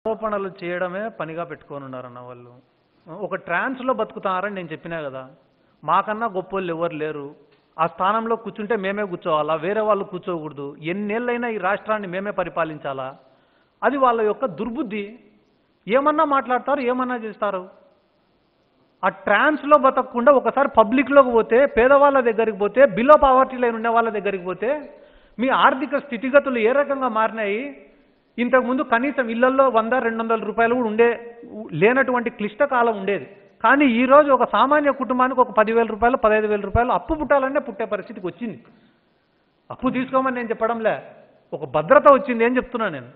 ఆరోపణలు చేయడమే పనిగా పెట్టుకొని ఉన్నారన్న వాళ్ళు ఒక ట్రాన్స్లో బతుకుతున్నారని నేను చెప్పినా కదా మాకన్నా గొప్పోళ్ళు ఎవరు లేరు ఆ స్థానంలో కూర్చుంటే మేమే కూర్చోవాలా వేరే వాళ్ళు కూర్చోకూడదు ఎన్నేళ్ళైనా ఈ రాష్ట్రాన్ని మేమే పరిపాలించాలా అది వాళ్ళ యొక్క దుర్బుద్ధి ఏమన్నా మాట్లాడతారు ఏమన్నా చేస్తారు ఆ ట్రాన్స్లో బతకకుండా ఒకసారి పబ్లిక్లోకి పోతే పేదవాళ్ళ దగ్గరికి పోతే బిలో పావర్టీ లైన్ ఉండే వాళ్ళ దగ్గరికి పోతే మీ ఆర్థిక స్థితిగతులు ఏ రకంగా మారినాయి ఇంతకుముందు కనీసం ఇళ్లలో వంద రెండు వందల రూపాయలు కూడా ఉండే లేనటువంటి క్లిష్టకాలం ఉండేది కానీ ఈ రోజు ఒక సామాన్య కుటుంబానికి ఒక పదివేల రూపాయలు పదహైదు వేల రూపాయలు అప్పు పుట్టాలనే పుట్టే పరిస్థితికి వచ్చింది అప్పు తీసుకోమని నేను చెప్పడంలే ఒక భద్రత వచ్చింది ఏం చెప్తున్నా నేను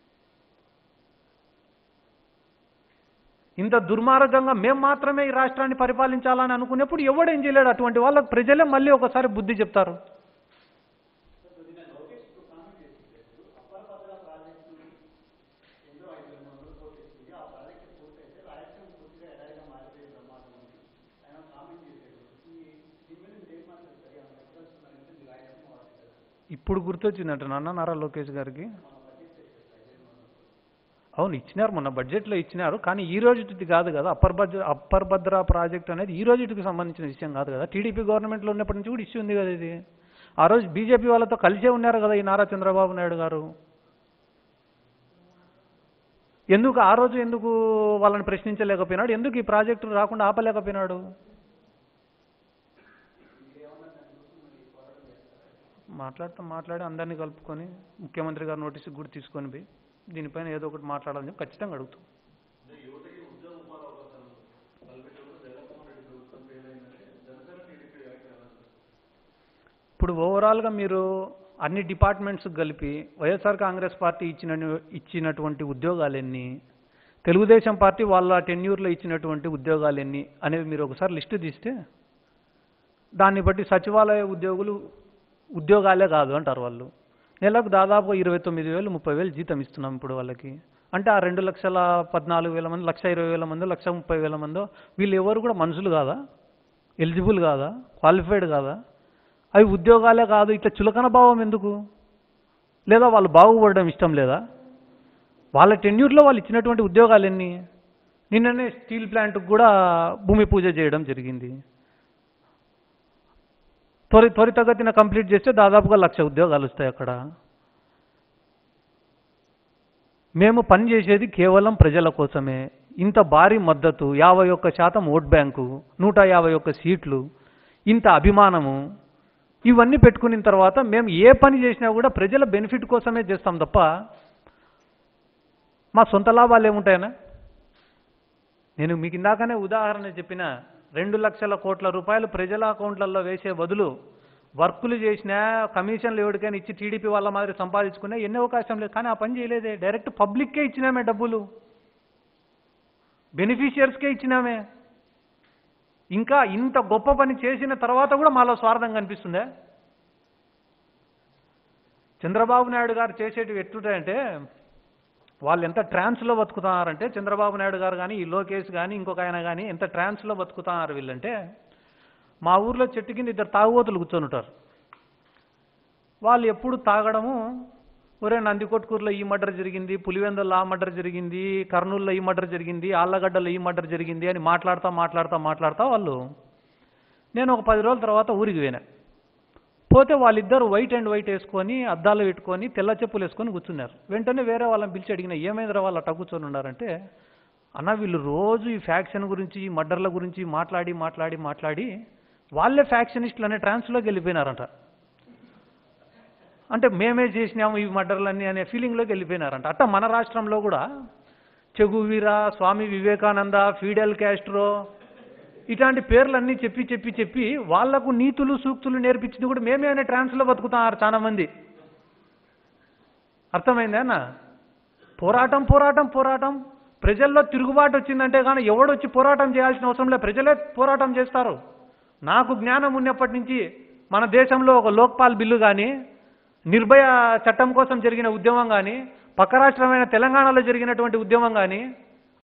ఇంత దుర్మార్గంగా మేము మాత్రమే ఈ రాష్ట్రాన్ని పరిపాలించాలని అనుకునేప్పుడు ఎవడేం చేయలేడు అటువంటి వాళ్ళకి ప్రజలే మళ్ళీ ఒకసారి బుద్ధి చెప్తారు ఇప్పుడు గుర్తొచ్చిందంట నాన్న నారా లోకేష్ గారికి అవును ఇచ్చినారు మొన్న బడ్జెట్లో ఇచ్చినారు కానీ ఈ రోజుది కాదు కదా upper Bhadra upper Bhadra project అనేది ఈ రోజుకి సంబంధించిన విషయం కాదు కదా టీడీపీ గవర్నమెంట్లో ఉన్నప్పటి నుంచి కూడా ఇష్యూ ఉంది కదా ఇది ఆ రోజు బీజేపీ వాళ్ళతో కలిసే ఉన్నారు కదా ఈ నారా చంద్రబాబు నాయుడు గారు ఎందుకు ఆ రోజు ఎందుకు వాళ్ళని ప్రశ్నించలేకపోయినాడు ఎందుకు ఈ ప్రాజెక్టు రాకుండా ఆపలేకపోయినాడు మాట్లాడతాం మాట్లాడి అందరినీ కలుపుకొని ముఖ్యమంత్రి గారు నోటీసు కూడా తీసుకొని పోయి దీనిపైన ఏదో ఒకటి మాట్లాడాలని చెప్పి ఖచ్చితంగా అడుగుతాం ఇప్పుడు ఓవరాల్గా మీరు అన్ని డిపార్ట్మెంట్స్ కలిపి వైఎస్ఆర్ కాంగ్రెస్ పార్టీ ఇచ్చిన ఇచ్చినటువంటి ఉద్యోగాలు ఎన్ని తెలుగుదేశం పార్టీ వాళ్ళ టెన్యూర్లో ఇచ్చినటువంటి ఉద్యోగాలు ఎన్ని అనేవి మీరు ఒకసారి లిస్టు తీస్తే దాన్ని బట్టి సచివాలయ ఉద్యోగులు ఉద్యోగాలే కాదు అంటారు వాళ్ళు నెలకు దాదాపు ఇరవై తొమ్మిది వేలు ముప్పై వేలు జీతం ఇస్తున్నాం ఇప్పుడు వాళ్ళకి అంటే ఆ రెండు లక్షల పద్నాలుగు వేల మంది లక్ష ఇరవై వేల మంది లక్ష ముప్పై వేల మందో వీళ్ళు ఎవరు కూడా మనుషులు కాదా ఎలిజిబుల్ కాదా క్వాలిఫైడ్ కాదా అవి ఉద్యోగాలే కాదు ఇట్లా చులకన భావం ఎందుకు లేదా వాళ్ళు బాగుపడడం ఇష్టం లేదా వాళ్ళ టెన్యూర్లో వాళ్ళు ఇచ్చినటువంటి ఉద్యోగాలు ఎన్ని నిన్ననే స్టీల్ ప్లాంట్కి కూడా భూమి పూజ చేయడం జరిగింది త్వరి త్వరితగతిన కంప్లీట్ చేస్తే దాదాపుగా లక్ష ఉద్యోగాలు వస్తాయి అక్కడ మేము పని చేసేది కేవలం ప్రజల కోసమే ఇంత భారీ మద్దతు యాభై ఒక్క శాతం ఓట్ బ్యాంకు నూట యాభై ఒక్క సీట్లు ఇంత అభిమానము ఇవన్నీ పెట్టుకున్న తర్వాత మేము ఏ పని చేసినా కూడా ప్రజల బెనిఫిట్ కోసమే చేస్తాం తప్ప మా సొంత లాభాలు ఏముంటాయనా నేను మీకు ఇందాకనే ఉదాహరణ చెప్పిన రెండు లక్షల కోట్ల రూపాయలు ప్రజల అకౌంట్లలో వేసే బదులు వర్కులు చేసినా కమిషన్లు ఎవరికైనా ఇచ్చి టీడీపీ వాళ్ళ మాదిరి సంపాదించుకునే ఎన్ని అవకాశం లేదు కానీ ఆ పని చేయలేదే డైరెక్ట్ పబ్లిక్కే ఇచ్చినామే డబ్బులు బెనిఫిషియర్స్కే ఇచ్చినామే ఇంకా ఇంత గొప్ప పని చేసిన తర్వాత కూడా మాలో స్వార్థం కనిపిస్తుందే చంద్రబాబు నాయుడు గారు చేసేటివి ఎట్లుంటాయంటే వాళ్ళు ఎంత ట్రాన్స్లో బతుకుతున్నారంటే చంద్రబాబు నాయుడు గారు కానీ ఈ లోకేష్ కానీ ఇంకొక ఆయన కానీ ఎంత ట్రాన్స్లో బతుకుతున్నారు వీళ్ళంటే మా ఊర్లో చెట్టు కింద ఇద్దరు తాగుబోతులు కూర్చొని ఉంటారు వాళ్ళు ఎప్పుడు తాగడము ఒరే నందికొట్కూరులో ఈ మర్డర్ జరిగింది పులివెందుల్లో ఆ మర్డర్ జరిగింది కర్నూలులో ఈ మర్డర్ జరిగింది ఆళ్ళగడ్డలో ఈ మర్డర్ జరిగింది అని మాట్లాడతా మాట్లాడతా మాట్లాడతా వాళ్ళు నేను ఒక పది రోజుల తర్వాత ఊరికి పోయినా పోతే వాళ్ళిద్దరు వైట్ అండ్ వైట్ వేసుకొని అద్దాలు పెట్టుకొని తెల్ల చెప్పులు వేసుకొని కూర్చున్నారు వెంటనే వేరే వాళ్ళని పిలిచి అడిగిన ఏమైందిరా వాళ్ళు అట్ట కూర్చొని ఉన్నారంటే అన్న వీళ్ళు రోజు ఈ ఫ్యాక్షన్ గురించి ఈ మర్డర్ల గురించి మాట్లాడి మాట్లాడి మాట్లాడి వాళ్ళే ఫ్యాక్షనిస్టులు అనే ట్రాన్స్లోకి వెళ్ళిపోయినారంట అంటే మేమే చేసినాము ఈ మర్డర్లన్నీ అనే ఫీలింగ్లోకి వెళ్ళిపోయినారంట అట్ట మన రాష్ట్రంలో కూడా Che Guevara Swami Vivekananda Fidel Castro ఇట్లాంటి పేర్లన్నీ చెప్పి చెప్పి చెప్పి వాళ్లకు నీతులు సూక్తులు నేర్పించింది కూడా మేమే అనే ట్రాన్స్లో బతుకుతున్నారు చాలా మంది అర్థమైందా అన్న పోరాటం పోరాటం పోరాటం ప్రజల్లో తిరుగుబాటు వచ్చిందంటే కానీ ఎవడొచ్చి పోరాటం చేయాల్సిన అవసరం లేదు ప్రజలే పోరాటం చేస్తారు నాకు జ్ఞానం ఉన్నప్పటి నుంచి మన దేశంలో ఒక లోక్పాల్ బిల్లు కానీ నిర్భయ చట్టం కోసం జరిగిన ఉద్యమం కానీ పక్క రాష్ట్రమైన తెలంగాణలో జరిగినటువంటి ఉద్యమం కానీ